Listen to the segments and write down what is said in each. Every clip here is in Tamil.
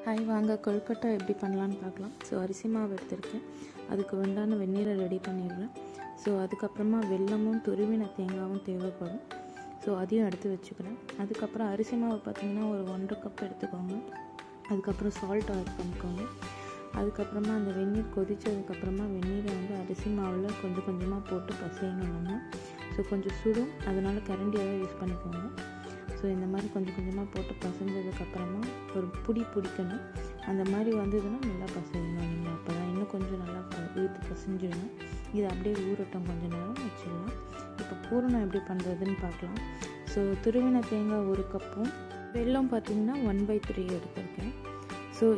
ஹாய் வாங்க கொழுக்கட்டை எப்படி பண்ணலான்னு பார்க்கலாம் ஸோ அரிசி மாவு எடுத்திருக்கேன் அதுக்கு உண்டான வெந்நீரை ரெடி பண்ணிடுறேன் ஸோ அதுக்கப்புறமா வெல்லமும் துருவின தேங்காயும் தேவைப்படும் ஸோ அதையும் எடுத்து வச்சுக்கிறேன் அதுக்கப்புறம் அரிசி மாவு பார்த்திங்கன்னா ஒரு ஒன்றரை கப் எடுத்துக்கோங்க அதுக்கப்புறம் சால்ட் ஆட் பண்ணிக்கோங்க அதுக்கப்புறமா அந்த வெந்நீர் கொதித்ததுக்கப்புறமா வெந்நீரை வந்து அரிசி மாவில் கொஞ்சம் கொஞ்சமாக போட்டு பசையணும் நம்ம ஸோ கொஞ்சம் சுடும் அதனால் கரண்டியாக யூஸ் பண்ணிக்கோங்க ஸோ இந்த மாதிரி கொஞ்சம் கொஞ்சமாக போட்டு பசைஞ்சதுக்கப்புறமா ஒரு புடி பிடிக்கணும் அந்த மாதிரி வந்ததுன்னா நல்லா பசையணும் நீங்கள் அப்போ தான் இன்னும் கொஞ்சம் நல்லா இழுத்து பசைஞ்சிடணும் இது அப்படியே ஊறட்டும் கொஞ்சம் நேரம் வச்சிடலாம் இப்போ பூரணம் எப்படி பண்ணுறதுன்னு பார்க்கலாம் ஸோ துருவின தேங்காய் ஒரு கப்பும் வெல்லம் பார்த்திங்கன்னா ஒன் பை த்ரீ எடுத்திருக்கேன் ஸோ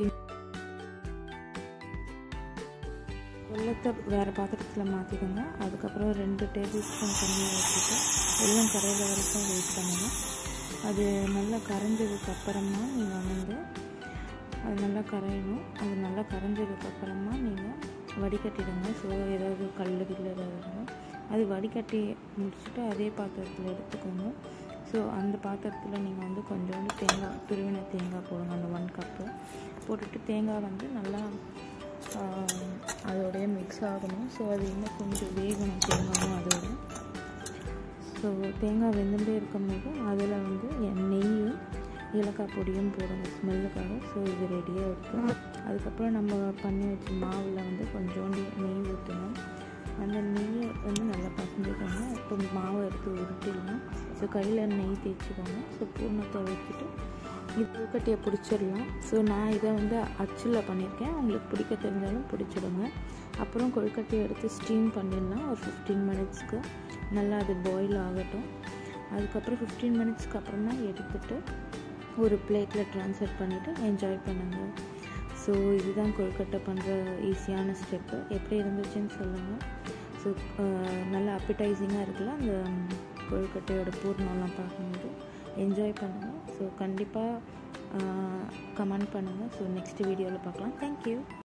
வெள்ளத்தை வேறு பாத்திரத்தில் மாற்றிக்கோங்க அதுக்கப்புறம் ரெண்டு டேபிள் ஸ்பூன் தண்ணியை வச்சுட்டு வெள்ளம் கரையிற வரைக்கும் வெயிட் பண்ணுங்கள் அது நல்லா கரைஞ்சதுக்கு அப்புறமா நீங்கள் வந்து அது நல்லா கரையணும் அது நல்லா கரைஞ்சதுக்கப்புறமா நீங்கள் வடிகட்டிடுங்க ஸோ ஏதாவது கல் கில் ஏதாவது இருந்தால் அது வடிகட்டி முடிச்சுட்டு அதே பாத்திரத்தில் எடுத்துக்கோங்க ஸோ அந்த பாத்திரத்தில் நீங்கள் வந்து கொஞ்சோண்டு தேங்காய் துருவின தேங்காய் போடுங்க அந்த ஒன் கப்பு போட்டுட்டு தேங்காய் வந்து நல்லா அதோடைய மிக்ஸ் ஆகணும் ஸோ அது இன்னும் கொஞ்சம் வேகணும் தேங்காயும் அதோட ஸோ தேங்காய் வெந்துட்டே இருக்கும்போது அதில் வந்து நெய்யும் ஏலக்காய் பொடியும் போடுங்க ஸ்மெல்லுக்காக ஸோ இது ரெடியாக இருக்கும் அதுக்கப்புறம் நம்ம பண்ணி வச்ச மாவில் வந்து கொஞ்சோண்டு நெய் ஊற்றணும் அந்த நெய்யை வந்து நல்லா பசஞ்சுக்கோங்க இப்போ மாவை எடுத்து உருட்டிடலாம் ஸோ கையில் நெய் தேய்ச்சிக்கோங்க ஸோ பூர்ணத்தை வச்சுட்டு இது கொழுக்கட்டையை பிடிச்சிடலாம் ஸோ நான் இதை வந்து அச்சில் பண்ணியிருக்கேன் உங்களுக்கு பிடிக்க தெரிஞ்சாலும் பிடிச்சிடுங்க அப்புறம் கொழுக்கட்டையை எடுத்து ஸ்டீம் பண்ணிடலாம் ஒரு ஃபிஃப்டீன் மினிட்ஸ்க்கு நல்லா அது பாயில் ஆகட்டும் அதுக்கப்புறம் ஃபிஃப்டீன் மினிட்ஸ்க்கு அப்புறமா எடுத்துகிட்டு ஒரு பிளேட்டில் ட்ரான்ஸ்ஃபர் பண்ணிவிட்டு என்ஜாய் பண்ணுங்கள் ஸோ இதுதான் கொழுக்கட்டை பண்ணுற ஈஸியான ஸ்டெப்பு எப்படி இருந்துச்சுன்னு சொல்லுங்கள் ஸோ நல்லா அப்பிடைசிங்காக இருக்குல்ல அந்த கொழுக்கட்டையோட பூர்ணம்லாம் பார்க்கும்போது என்ஜாய் பண்ணுங்கள் ஸோ கண்டிப்பாக கமெண்ட் பண்ணுங்கள் ஸோ நெக்ஸ்ட் வீடியோவில் பார்க்கலாம் தேங்க்யூ